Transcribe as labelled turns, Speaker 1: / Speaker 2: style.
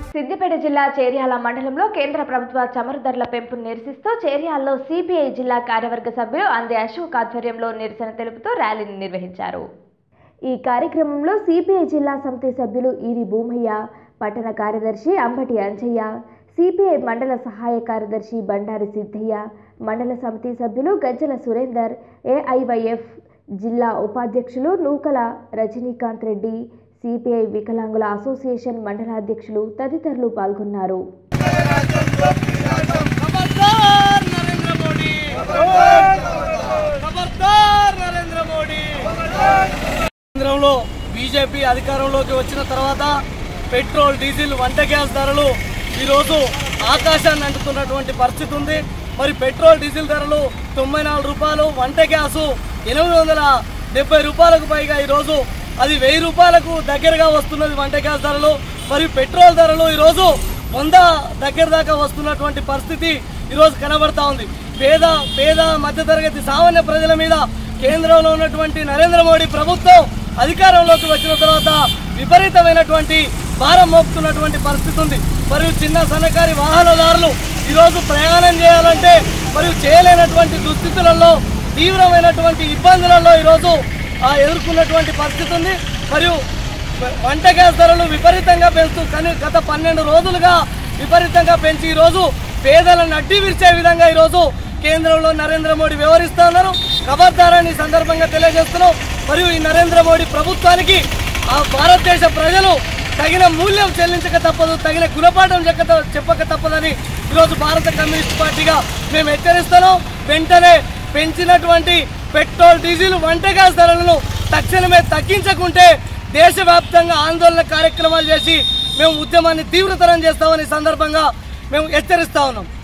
Speaker 1: సిద్దిపేట జిల్లా చేర్యాల మండలంలో కేంద్ర ప్రభుత్వ చమురు ధరల పెంపును నిరసిస్తూ చేర్యాలలో సిపిఐ జిల్లా కార్యవర్గ సభ్యులు అందే అశోక్ ఆధ్వర్యంలో నిరసన తెలుపుతూ ర్యాలీని నిర్వహించారు ఈ కార్యక్రమంలో సిపిఐ జిల్లా సమితి సభ్యులు ఈరి భూమయ్య పట్టణ కార్యదర్శి అంబటి అంజయ్య సిపిఐ మండల సహాయ కార్యదర్శి బండారి సిద్ధయ్య మండల సమితి సభ్యులు గజ్జల సురేందర్ ఏఐవైఎఫ్ జిల్లా ఉపాధ్యక్షులు నూకల రజనీకాంత్ రెడ్డి సిపిఐ వికలాంగుల అసోసియేషన్ మండలాధ్యక్షులు తదితరులు పాల్గొన్నారు
Speaker 2: खबरदार नरेंद्र मोदी खबरदार नरेंद्र मोदी కేంద్రంలో బీజేపీ అధికారంలోకి వచ్చిన తర్వాత పెట్రోల్ డీజిల్ వంట గ్యాస్ ధరలు ఈరోజు ఆకాశాన్ని అంటుతున్నటువంటి పరిస్థితి ఉంది మరి పెట్రోల్ డీజిల్ ధరలు తొంభై నాలుగు రూపాయలు వంట గ్యాసు ఎనిమిది వందల డెబ్బై రూపాయలకు పైగా ఈరోజు అది వెయ్యి రూపాయలకు దగ్గరగా వస్తున్నది వంట గ్యాస్ ధరలు మరి పెట్రోల్ ధరలు ఈరోజు వంద దగ్గర దాకా వస్తున్నటువంటి పరిస్థితి ఈరోజు కనబడతా ఉంది పేద పేద మధ్యతరగతి సామాన్య ప్రజల మీద కేంద్రంలో ఉన్నటువంటి నరేంద్ర మోడీ ప్రభుత్వం అధికారంలోకి వచ్చిన తర్వాత విపరీతమైనటువంటి భారం మోపుతున్నటువంటి పరిస్థితి ఉంది మరియు చిన్న సన్నకారి వాహనదారులు ఈరోజు ప్రయాణం చేయాలంటే మరియు చేయలేనటువంటి దుస్థితులలో తీవ్రమైనటువంటి ఇబ్బందులలో ఈరోజు ఆ, ఎదుర్కొన్నటువంటి పరిస్థితి ఉంది మరియు వంట గ్యాస్ ధరలు విపరీతంగా పెంచుతూ కానీ గత పన్నెండు రోజులుగా విపరీతంగా పెంచి ఈరోజు పేదలను అడ్డి విరిచే విధంగా ఈరోజు కేంద్రంలో నరేంద్ర మోడీ వ్యవహరిస్తా ఉన్నారు ఖబర్దారని ఈ సందర్భంగా తెలియజేస్తున్నాం మరియు ఈ నరేంద్ర మోడీ ప్రభుత్వానికి ఆ భారతదేశ ప్రజలు తగిన మూల్యం చెల్లించక తప్పదు తగిన గుణపాఠం చెప్పక చెప్పక తప్పదని ఈరోజు భారత కమ్యూనిస్ట్ పార్టీగా మేము హెచ్చరిస్తున్నాం వెంటనే పెంచినటువంటి పెట్రోల్ డీజిల్ వంట గ్యాస్ ధరలను తక్షణమే తగ్గించకుంటే దేశవ్యాప్తంగా ఆందోళన కార్యక్రమాలు చేసి మేము ఉద్యమాన్ని తీవ్రతరం చేస్తామని ఈ సందర్భంగా మేము హెచ్చరిస్తా ఉన్నాం